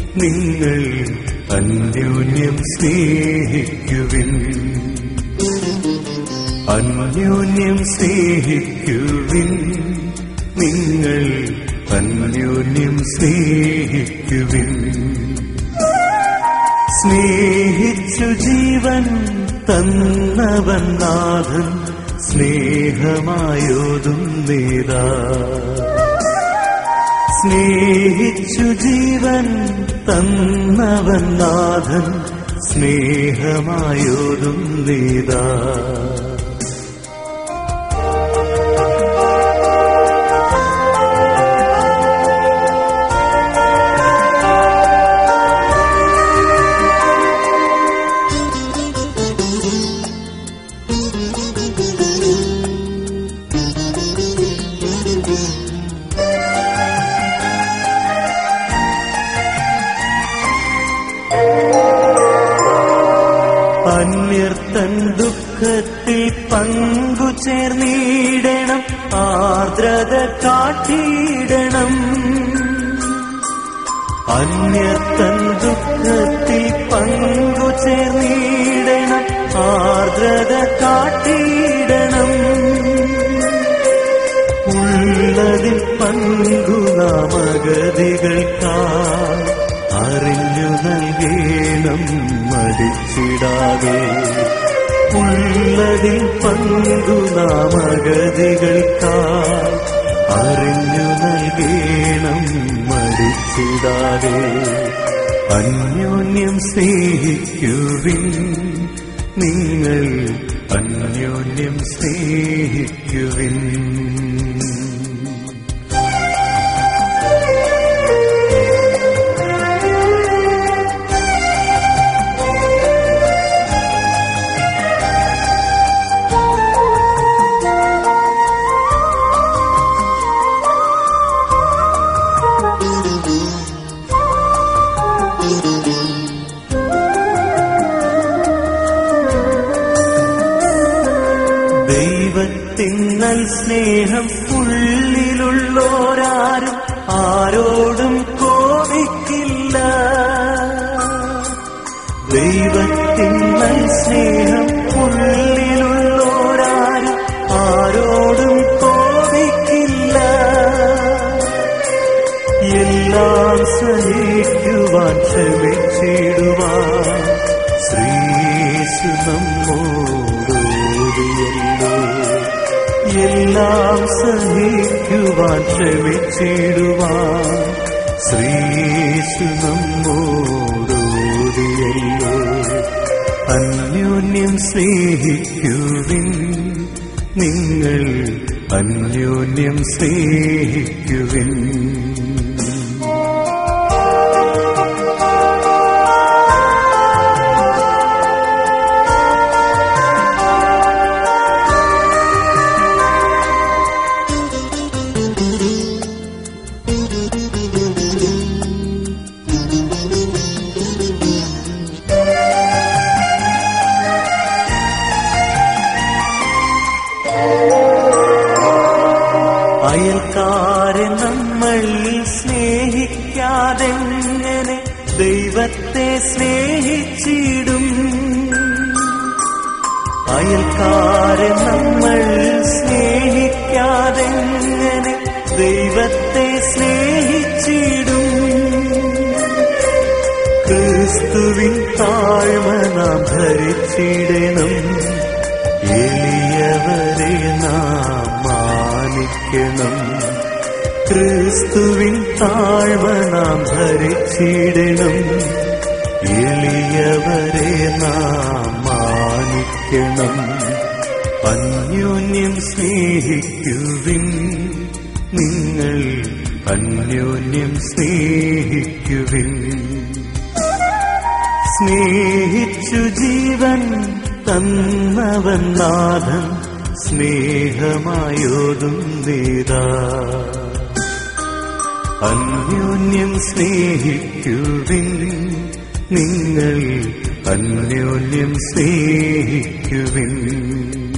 നിങ്ങൾ അന്യോന്യം സ്നേഹിക്കുവിൻ അന്യോന്യം സ്നേഹിക്കുവിൻ നിങ്ങൾ അന്യോന്യം സ്നേഹിക്കുവിൻ സ്നേഹിച്ചു ജീവൻ തന്നവൻ നാഥൻ സ്നേഹമായോതും നേതാ സ്നേഹിച്ചു ജീവൻ തന്നവൻ നാഥൻ സ്നേഹമായോതും നേതാ അന്യർത്തൻ ദുഃഖത്തിൽ പങ്കുചേർന്നിടണം ആർദ്രത കാട്ടിയിടണം അന്യർത്തൻ ദുഃഖത്തിൽ പങ്കുചേർന്നിടണം ആർദ്രത കാട്ടിയിടണം ഉള്ളതിൽ പങ്കുനാമഗതികൾക്കാ അറിഞ്ഞു നൽകേണം മടിച്ചിടാതെ ഉള്ളതിൽ പങ്കുനാമഗതികൾക്കാ അറിഞ്ഞു നൽകേണം മടിച്ചിടാതെ അന്യോന്യം സ്നേഹിക്കുവിൻ നിങ്ങൾ അന്യോന്യം സ്നേഹിക്കുവിൻ ദൈവത്തിന്നൽ സ്നേഹം ഉള്ളിലുള്ളോരാരും ആരോടും കോപിക്കില്ല ദൈവത്തിന്നൽ സ്നേഹം ഉള്ളിലുള്ളോരാരും ആരോടും കോപിക്കില്ല എല്ലാം സഹിക്കുവാൻ ക്ഷമിച്ചിടുവാൻ ശ്രീശു നമ്മോടോടിയല്ലോ എല്ലാം സഹിക്കുവാൻ ക്ഷമിച്ചിടുവാൻ ശ്രീശു നമ്മോടോടിയല്ലോ അന്യോന്യം സ്നേഹിക്കുവിൻ നിങ്ങൾ അന്യോന്യം സ്നേഹിക്കുവിൻ അയൽക്കാരെ നമ്മൾ സ്നേഹിക്കാതെങ്ങനെ ദൈവത്തെ സ്നേഹിച്ചിടും അയൽക്കാരെ നമ്മൾ സ്നേഹിക്കാതെങ്ങനെ ദൈവത്തെ സ്നേഹിച്ചിടും ക്രിസ്തുവിൻ താഴ്മ നാം ധരിച്ചിടണം എളിയവരെ നാം മാനിക്കണം ക്രിസ്തുവിൻ താഴ്മ നാം ധരിച്ചിടണം എളിയവരെ നാം മാനിക്കണം അന്യോന്യം സ്നേഹിക്കുവിൻ നിങ്ങൾ അന്യോന്യം സ്നേഹിക്കുവിൻ സ്നേഹിച്ചു ജീവൻ തന്നവൻ നാഥൻ സ്നേഹമായോതും നേതാ അന്യോന്യം സ്നേഹിക്കുവിൻ നിങ്ങൾ അന്യോന്യം സ്നേഹിക്കുവിൻ